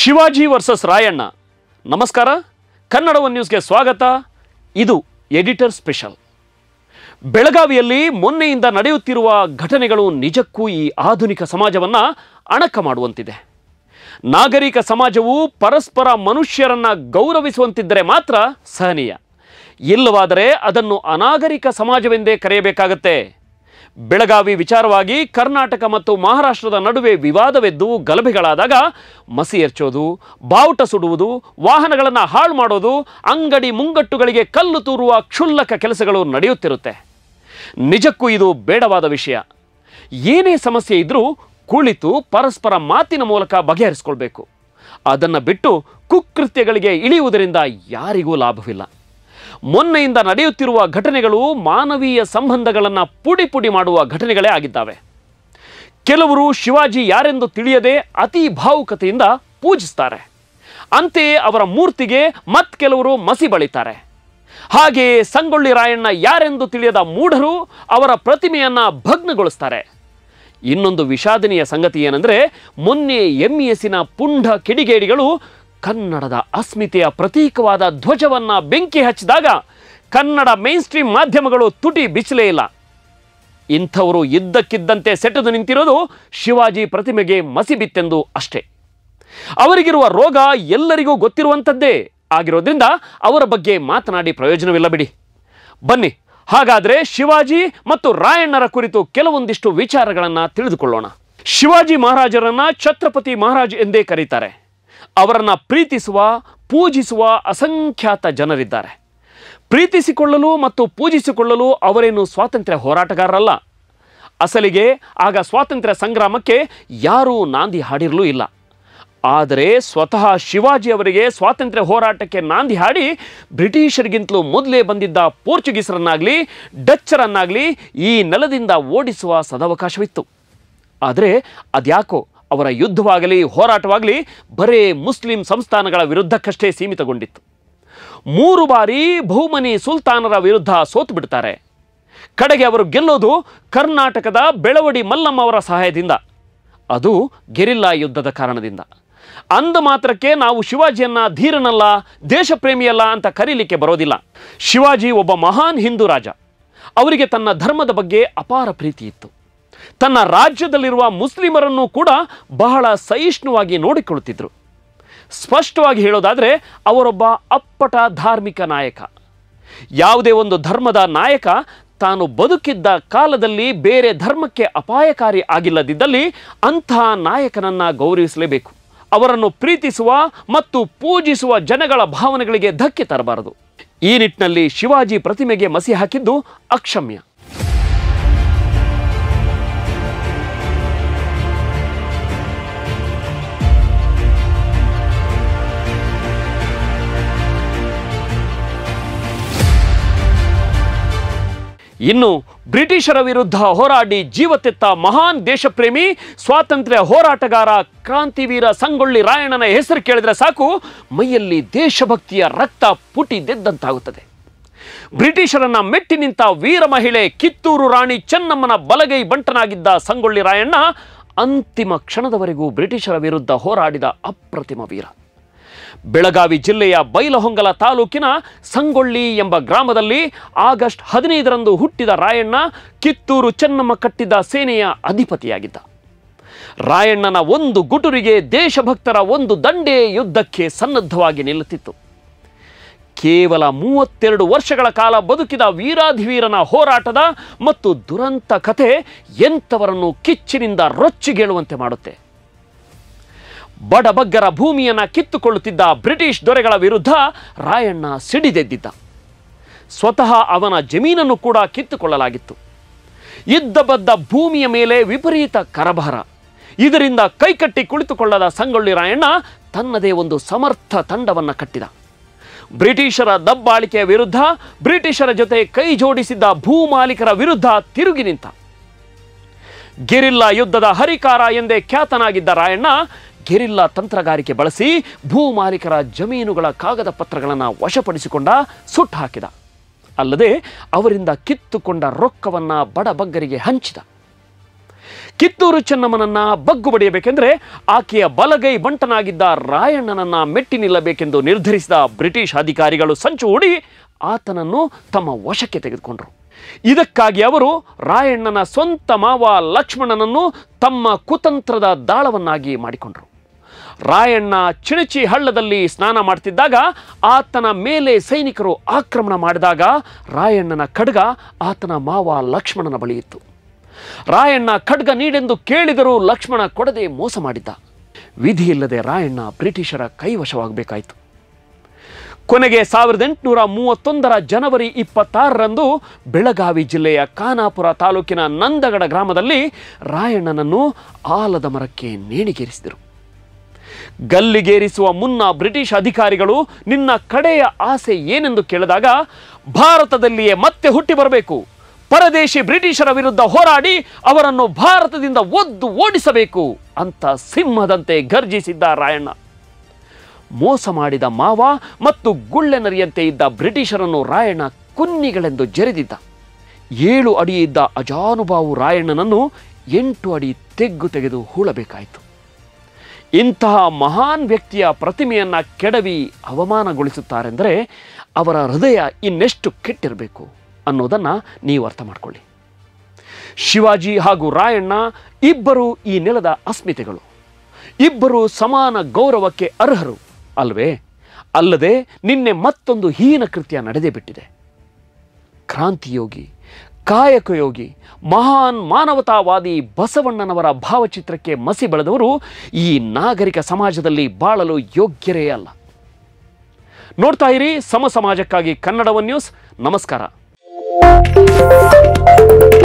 Shivaji versus Rayanna ನಮಸ್ಕಾರ Kannada one ನ್ಯೂಸ್ಗೆ ಸ್ವಾಗತ ಇದು ಎಡಿಟರ್ ಸ್ಪೆಷಲ್ ಬೆಳಗಾವಿಯಲ್ಲಿ ಮೊನ್ನೆಯಿಂದ ನಡೆಯುತ್ತಿರುವ ಘಟನೆಗಳು ನಿಜಕ್ಕೂ ಈ ಆಧುನಿಕ ಸಮಾಜವನ್ನು ಅಣಕ ಮಾಡುವಂತಿದೆ ನಾಗರಿಕ ಸಮಾಜವು ಪರಸ್ಪರ ಮನುಷ್ಯರನ್ನ ಗೌರವಿಸುವಂತಿದ್ದರೆ ಮಾತ್ರ ಸಹನೀಯ ಇಲ್ಲವಾದರೆ ಅದನ್ನು ಅನಾಗರಿಕ ಸಮಾಜವೆಂದೇ ಕರೆಯಬೇಕಾಗತ್ತೆ ಬೆಳಗಾವಿ ವಿಚಾರವಾಗಿ ಕರ್ನಾಟಕ ಮತ್ತು ಮಹಾರಾಷ್ಟ್ರದ ನಡುವೆ ವಿವಾದವೆದ್ದು ಗಲಭೆಗಳಾದಾಗ ಮಸಿ ಎರ್ಚೋದು ಬಾವುಟ ಸುಡುವುದು ವಾಹನಗಳನ್ನು ಹಾಳು ಮಾಡೋದು ಅಂಗಡಿ ಮುಂಗಟ್ಟುಗಳಿಗೆ ಕಲ್ಲು ತೂರುವ ಕ್ಷುಲ್ಲಕ ಕೆಲಸಗಳು ನಡೆಯುತ್ತಿರುತ್ತೆ ನಿಜಕ್ಕೂ ಇದು ಬೇಡವಾದ ವಿಷಯ ಏನೇ ಸಮಸ್ಯೆ ಇದ್ರೂ ಕುಳಿತು ಪರಸ್ಪರ ಮಾತಿನ ಮೂಲಕ ಬಗೆಹರಿಸ್ಕೊಳ್ಬೇಕು ಅದನ್ನು ಬಿಟ್ಟು ಕುಕೃತ್ಯಗಳಿಗೆ ಇಳಿಯುವುದರಿಂದ ಯಾರಿಗೂ ಲಾಭವಿಲ್ಲ ಮೊನ್ನೆಯಿಂದ ನಡೆಯುತ್ತಿರುವ ಘಟನೆಗಳು ಮಾನವೀಯ ಸಂಬಂಧಗಳನ್ನು ಪುಡಿ ಪುಡಿ ಮಾಡುವ ಘಟನೆಗಳೇ ಆಗಿದ್ದಾವೆ ಕೆಲವರು ಶಿವಾಜಿ ಯಾರೆಂದು ತಿಳಿಯದೆ ಅತಿ ಭಾವುಕತೆಯಿಂದ ಪೂಜಿಸ್ತಾರೆ ಅಂತೆಯೇ ಅವರ ಮೂರ್ತಿಗೆ ಮತ್ ಕೆಲವರು ಮಸಿ ಬಳಿತಾರೆ ಹಾಗೆಯೇ ಸಂಗೊಳ್ಳಿ ರಾಯಣ್ಣ ಯಾರೆಂದು ತಿಳಿಯದ ಮೂಢರು ಅವರ ಪ್ರತಿಮೆಯನ್ನ ಭಗ್ನಗೊಳಿಸ್ತಾರೆ ಇನ್ನೊಂದು ವಿಷಾದನೀಯ ಸಂಗತಿ ಏನೆಂದರೆ ಮೊನ್ನೆ ಎಂಇಎಸ್ಸಿನ ಪುಂಡ ಕಿಡಿಗೇಡಿಗಳು ಕನ್ನಡದ ಅಸ್ಮಿತೆಯ ಪ್ರತೀಕವಾದ ಧ್ವಜವನ್ನ ಬೆಂಕಿ ಹಚ್ಚಿದಾಗ ಕನ್ನಡ ಮೇನ್ ಸ್ಟ್ರೀಮ್ ಮಾಧ್ಯಮಗಳು ತುಟಿ ಬಿಚ್ಚಲೇ ಇಲ್ಲ ಇಂಥವರು ಇದ್ದಕ್ಕಿದ್ದಂತೆ ಸೆಟೆದು ನಿಂತಿರೋದು ಶಿವಾಜಿ ಪ್ರತಿಮೆಗೆ ಮಸಿ ಬಿತ್ತೆಂದು ಅಷ್ಟೇ ಅವರಿಗಿರುವ ರೋಗ ಎಲ್ಲರಿಗೂ ಗೊತ್ತಿರುವಂಥದ್ದೇ ಆಗಿರೋದ್ರಿಂದ ಅವರ ಬಗ್ಗೆ ಮಾತನಾಡಿ ಪ್ರಯೋಜನವಿಲ್ಲ ಬಿಡಿ ಬನ್ನಿ ಹಾಗಾದರೆ ಶಿವಾಜಿ ಮತ್ತು ರಾಯಣ್ಣರ ಕುರಿತು ಕೆಲವೊಂದಿಷ್ಟು ವಿಚಾರಗಳನ್ನು ತಿಳಿದುಕೊಳ್ಳೋಣ ಶಿವಾಜಿ ಮಹಾರಾಜರನ್ನ ಛತ್ರಪತಿ ಮಹಾರಾಜ್ ಎಂದೇ ಕರೀತಾರೆ ಅವರನ್ನ ಪ್ರೀತಿಸುವ ಪೂಜಿಸುವ ಅಸಂಖ್ಯಾತ ಜನರಿದ್ದಾರೆ ಪ್ರೀತಿಸಿಕೊಳ್ಳಲು ಮತ್ತು ಪೂಜಿಸಿಕೊಳ್ಳಲು ಅವರೇನು ಸ್ವಾತಂತ್ರ್ಯ ಹೋರಾಟಗಾರರಲ್ಲ ಅಸಲಿಗೆ ಆಗ ಸ್ವಾತಂತ್ರ್ಯ ಸಂಗ್ರಾಮಕ್ಕೆ ಯಾರೂ ನಾಂದಿ ಹಾಡಿರಲೂ ಇಲ್ಲ ಆದರೆ ಸ್ವತಃ ಶಿವಾಜಿ ಅವರಿಗೆ ಸ್ವಾತಂತ್ರ್ಯ ಹೋರಾಟಕ್ಕೆ ನಾಂದಿ ಹಾಡಿ ಬ್ರಿಟಿಷರಿಗಿಂತಲೂ ಮೊದಲೇ ಬಂದಿದ್ದ ಪೋರ್ಚುಗೀಸರನ್ನಾಗಲಿ ಡಚ್ಚರನ್ನಾಗಲಿ ಈ ನೆಲದಿಂದ ಓಡಿಸುವ ಸದವಕಾಶವಿತ್ತು ಆದರೆ ಅದ್ಯಾಕೋ ಅವರ ಯುದ್ಧವಾಗಲಿ ಹೋರಾಟವಾಗಲಿ ಬರೇ ಮುಸ್ಲಿಂ ಸಂಸ್ಥಾನಗಳ ವಿರುದ್ಧಕ್ಕಷ್ಟೇ ಸೀಮಿತಗೊಂಡಿತ್ತು ಮೂರು ಬಾರಿ ಬಹುಮನಿ ಸುಲ್ತಾನರ ವಿರುದ್ಧ ಸೋತು ಬಿಡ್ತಾರೆ ಕಡೆಗೆ ಅವರು ಗೆಲ್ಲೋದು ಕರ್ನಾಟಕದ ಬೆಳವಡಿ ಮಲ್ಲಮ್ಮ ಅವರ ಸಹಾಯದಿಂದ ಅದು ಗೆರಿಲ್ಲಾ ಯುದ್ಧದ ಕಾರಣದಿಂದ ಅಂದ ಮಾತ್ರಕ್ಕೆ ನಾವು ಶಿವಾಜಿಯನ್ನ ಧೀರನಲ್ಲ ದೇಶಪ್ರೇಮಿಯಲ್ಲ ಅಂತ ಕರೀಲಿಕ್ಕೆ ಬರೋದಿಲ್ಲ ಶಿವಾಜಿ ಒಬ್ಬ ಮಹಾನ್ ಹಿಂದೂ ರಾಜ ಅವರಿಗೆ ತನ್ನ ಧರ್ಮದ ಬಗ್ಗೆ ಅಪಾರ ಪ್ರೀತಿ ಇತ್ತು ತನ್ನ ರಾಜ್ಯದಲ್ಲಿರುವ ಮುಸ್ಲಿಮರನ್ನು ಕೂಡ ಬಹಳ ಸಹಿಷ್ಣುವಾಗಿ ನೋಡಿಕೊಳ್ಳುತ್ತಿದ್ದರು ಸ್ಪಷ್ಟವಾಗಿ ಹೇಳೋದಾದರೆ ಅವರೊಬ್ಬ ಅಪ್ಪಟ ಧಾರ್ಮಿಕ ನಾಯಕ ಯಾವುದೇ ಒಂದು ಧರ್ಮದ ನಾಯಕ ತಾನು ಬದುಕಿದ್ದ ಕಾಲದಲ್ಲಿ ಬೇರೆ ಧರ್ಮಕ್ಕೆ ಅಪಾಯಕಾರಿ ಆಗಿಲ್ಲದಿದ್ದಲ್ಲಿ ಅಂತಹ ನಾಯಕನನ್ನ ಗೌರವಿಸಲೇಬೇಕು ಅವರನ್ನು ಪ್ರೀತಿಸುವ ಮತ್ತು ಪೂಜಿಸುವ ಜನಗಳ ಭಾವನೆಗಳಿಗೆ ಧಕ್ಕೆ ತರಬಾರದು ಈ ನಿಟ್ಟಿನಲ್ಲಿ ಶಿವಾಜಿ ಪ್ರತಿಮೆಗೆ ಮಸಿ ಹಾಕಿದ್ದು ಅಕ್ಷಮ್ಯ ಇನ್ನು ಬ್ರಿಟಿಷರ ವಿರುದ್ಧ ಹೋರಾಡಿ ಜೀವತೆತ್ತ ಮಹಾನ್ ದೇಶಪ್ರೇಮಿ ಸ್ವಾತಂತ್ರ್ಯ ಹೋರಾಟಗಾರ ಕ್ರಾಂತಿವೀರ ಸಂಗೊಳ್ಳಿ ರಾಯಣ್ಣನ ಹೆಸರು ಕೇಳಿದ್ರೆ ಸಾಕು ಮೈಯಲ್ಲಿ ದೇಶಭಕ್ತಿಯ ರಕ್ತ ಪುಟಿದೆದ್ದಂತಾಗುತ್ತದೆ ಬ್ರಿಟಿಷರನ್ನ ಮೆಟ್ಟಿ ನಿಂತ ವೀರ ಮಹಿಳೆ ಕಿತ್ತೂರು ರಾಣಿ ಚೆನ್ನಮ್ಮನ ಬಲಗೈ ಬಂಟನಾಗಿದ್ದ ಸಂಗೊಳ್ಳಿ ರಾಯಣ್ಣ ಅಂತಿಮ ಕ್ಷಣದವರೆಗೂ ಬ್ರಿಟಿಷರ ವಿರುದ್ಧ ಹೋರಾಡಿದ ಅಪ್ರತಿಮ ವೀರ ಬೆಳಗಾವಿ ಜಿಲ್ಲೆಯ ಬೈಲಹೊಂಗಲ ತಾಲೂಕಿನ ಸಂಗೊಳ್ಳಿ ಎಂಬ ಗ್ರಾಮದಲ್ಲಿ ಆಗಸ್ಟ್ ಹದಿನೈದರಂದು ಹುಟ್ಟಿದ ರಾಯಣ್ಣ ಕಿತ್ತೂರು ಚೆನ್ನಮ್ಮ ಕಟ್ಟಿದ ಸೇನೆಯ ಅಧಿಪತಿಯಾಗಿದ್ದ ರಾಯಣ್ಣನ ಒಂದು ಗುಟುರಿಗೆ ದೇಶಭಕ್ತರ ಒಂದು ದಂಡೇ ಯುದ್ಧಕ್ಕೆ ಸನ್ನದ್ಧವಾಗಿ ನಿಲ್ಲುತ್ತಿತ್ತು ಕೇವಲ ಮೂವತ್ತೆರಡು ವರ್ಷಗಳ ಕಾಲ ಬದುಕಿದ ವೀರಾಧಿವೀರನ ಹೋರಾಟದ ಮತ್ತು ದುರಂತ ಕಥೆ ಎಂಥವರನ್ನು ಕಿಚ್ಚಿನಿಂದ ರೊಚ್ಚಿಗೇಳುವಂತೆ ಮಾಡುತ್ತೆ ಬಡಬಗ್ಗರ ಭೂಮಿಯನ್ನು ಕಿತ್ತುಕೊಳ್ಳುತ್ತಿದ್ದ ಬ್ರಿಟಿಷ್ ದೊರೆಗಳ ವಿರುದ್ಧ ರಾಯಣ್ಣ ಸಿಡಿದೆದ್ದಿದ್ದ ಸ್ವತಃ ಅವನ ಜಮೀನನ್ನು ಕೂಡ ಕಿತ್ತುಕೊಳ್ಳಲಾಗಿತ್ತು ಇದ್ದ ಬದ್ದ ಭೂಮಿಯ ಮೇಲೆ ವಿಪರೀತ ಕರಭಾರ ಇದರಿಂದ ಕೈಕಟ್ಟಿ ಕುಳಿತುಕೊಳ್ಳದ ಸಂಗೊಳ್ಳಿ ರಾಯಣ್ಣ ತನ್ನದೇ ಒಂದು ಸಮರ್ಥ ತಂಡವನ್ನು ಕಟ್ಟಿದ ಬ್ರಿಟಿಷರ ದಬ್ಬಾಳಿಕೆಯ ವಿರುದ್ಧ ಬ್ರಿಟಿಷರ ಜೊತೆ ಕೈ ಜೋಡಿಸಿದ್ದ ಭೂಮಾಲೀಕರ ವಿರುದ್ಧ ತಿರುಗಿ ನಿಂತ ಗೆರಿಲ್ಲಾ ಯುದ್ಧದ ಹರಿಕಾರ ಎಂದೇ ಖ್ಯಾತನಾಗಿದ್ದ ರಾಯಣ್ಣ ಗೆರಿಲ್ಲಾ ತಂತ್ರಗಾರಿಕೆ ಬಳಸಿ ಭೂ ಮಾಲೀಕರ ಜಮೀನುಗಳ ಕಾಗದ ಪತ್ರಗಳನ್ನು ವಶಪಡಿಸಿಕೊಂಡ ಸುಟ್ಟು ಹಾಕಿದ ಅಲ್ಲದೆ ಅವರಿಂದ ಕಿತ್ತುಕೊಂಡ ರೊಕ್ಕವನ್ನು ಬಡಬಗ್ಗರಿಗೆ ಹಂಚಿದ ಕಿತ್ತೂರು ಚೆನ್ನಮ್ಮನನ್ನ ಬಗ್ಗು ಬಡಿಯಬೇಕೆಂದರೆ ಆಕೆಯ ಬಲಗೈ ಬಂಟನಾಗಿದ್ದ ರಾಯಣ್ಣನನ್ನ ಮೆಟ್ಟಿ ನಿಲ್ಲಬೇಕೆಂದು ನಿರ್ಧರಿಸಿದ ಬ್ರಿಟಿಷ್ ಅಧಿಕಾರಿಗಳು ಸಂಚು ಹೂಡಿ ಆತನನ್ನು ತಮ್ಮ ವಶಕ್ಕೆ ತೆಗೆದುಕೊಂಡರು ಇದಕ್ಕಾಗಿ ಅವರು ರಾಯಣ್ಣನ ಸ್ವಂತ ಮಾವ ಲಕ್ಷ್ಮಣನನ್ನು ತಮ್ಮ ಕುತಂತ್ರದ ದಾಳವನ್ನಾಗಿ ಮಾಡಿಕೊಂಡರು ರಾಯಣ್ಣ ಚಿಣಚಿ ಹಳ್ಳದಲ್ಲಿ ಸ್ನಾನ ಮಾಡ್ತಿದ್ದಾಗ ಆತನ ಮೇಲೆ ಸೈನಿಕರು ಆಕ್ರಮಣ ಮಾಡಿದಾಗ ರಾಯಣ್ಣನ ಖಡ್ಗ ಆತನ ಮಾವ ಲಕ್ಷ್ಮಣನ ಬಳಿ ಇತ್ತು ರಾಯಣ್ಣ ಖಡ್ಗ ನೀಡೆಂದು ಕೇಳಿದರೂ ಲಕ್ಷ್ಮಣ ಕೊಡದೆ ಮೋಸ ಮಾಡಿದ್ದ ವಿಧಿ ಇಲ್ಲದೆ ರಾಯಣ್ಣ ಬ್ರಿಟಿಷರ ಕೈವಶವಾಗಬೇಕಾಯಿತು ಕೊನೆಗೆ ಸಾವಿರದ ಎಂಟುನೂರ ಮೂವತ್ತೊಂದರ ಜನವರಿ ಇಪ್ಪತ್ತಾರರಂದು ಬೆಳಗಾವಿ ಜಿಲ್ಲೆಯ ಖಾನಾಪುರ ತಾಲೂಕಿನ ನಂದಗಡ ಗ್ರಾಮದಲ್ಲಿ ರಾಯಣ್ಣನನ್ನು ಆಲದ ಮರಕ್ಕೆ ನೇಣಿಗೇರಿಸಿದರು ಗಲ್ಲಿಗೇರಿಸುವ ಮುನ್ನ ಬ್ರಿಟಿಷ್ ಅಧಿಕಾರಿಗಳು ನಿನ್ನ ಕಡೆಯ ಆಸೆ ಏನೆಂದು ಕೇಳಿದಾಗ ಭಾರತದಲ್ಲಿಯೇ ಮತ್ತೆ ಹುಟ್ಟಿ ಬರಬೇಕು ಪರದೇಶಿ ಬ್ರಿಟಿಷರ ವಿರುದ್ಧ ಹೋರಾಡಿ ಅವರನ್ನು ಭಾರತದಿಂದ ಒದ್ದು ಓಡಿಸಬೇಕು ಅಂತ ಸಿಂಹದಂತೆ ಗರ್ಜಿಸಿದ್ದ ರಾಯಣ್ಣ ಮೋಸ ಮಾಡಿದ ಮಾವ ಮತ್ತು ಗುಳ್ಳೆನರಿಯಂತೆ ಇದ್ದ ಬ್ರಿಟಿಷರನ್ನು ರಾಯಣ್ಣ ಕುನ್ನಿಗಳೆಂದು ಜರೆದಿದ್ದ ಏಳು ಅಡಿ ಇದ್ದ ಅಜಾನುಭಾವು ರಾಯಣ್ಣನನ್ನು ಎಂಟು ಅಡಿ ತೆಗ್ಗು ತೆಗೆದು ಹೂಳಬೇಕಾಯಿತು ಇಂತಹ ಮಹಾನ್ ವ್ಯಕ್ತಿಯ ಪ್ರತಿಮೆಯನ್ನ ಕೆಡವಿ ಅವಮಾನಗೊಳಿಸುತ್ತಾರೆಂದರೆ ಅವರ ಹೃದಯ ಇನ್ನೆಷ್ಟು ಕೆಟ್ಟಿರಬೇಕು ಅನ್ನೋದನ್ನು ನೀವು ಅರ್ಥ ಮಾಡ್ಕೊಳ್ಳಿ ಶಿವಾಜಿ ಹಾಗೂ ರಾಯಣ್ಣ ಇಬ್ಬರು ಈ ನೆಲದ ಅಸ್ಮಿತೆಗಳು ಇಬ್ಬರು ಸಮಾನ ಗೌರವಕ್ಕೆ ಅರ್ಹರು ಅಲ್ವೇ ಅಲ್ಲದೆ ನಿನ್ನೆ ಮತ್ತೊಂದು ಹೀನ ಕೃತ್ಯ ನಡೆದೇ ಬಿಟ್ಟಿದೆ ಕ್ರಾಂತಿಯೋಗಿ ಕಾಯಕಯೋಗಿ ಮಹಾನ್ ಮಾನವತಾವಾದಿ ಬಸವಣ್ಣನವರ ಭಾವಚಿತ್ರಕ್ಕೆ ಮಸಿ ಬೆಳೆದವರು ಈ ನಾಗರಿಕ ಸಮಾಜದಲ್ಲಿ ಬಾಳಲು ಯೋಗ್ಯರೇ ಅಲ್ಲ ನೋಡ್ತಾ ಇರಿ ಸಮ ಸಮಾಜಕ್ಕಾಗಿ ಕನ್ನಡವ ನ್ಯೂಸ್ ನಮಸ್ಕಾರ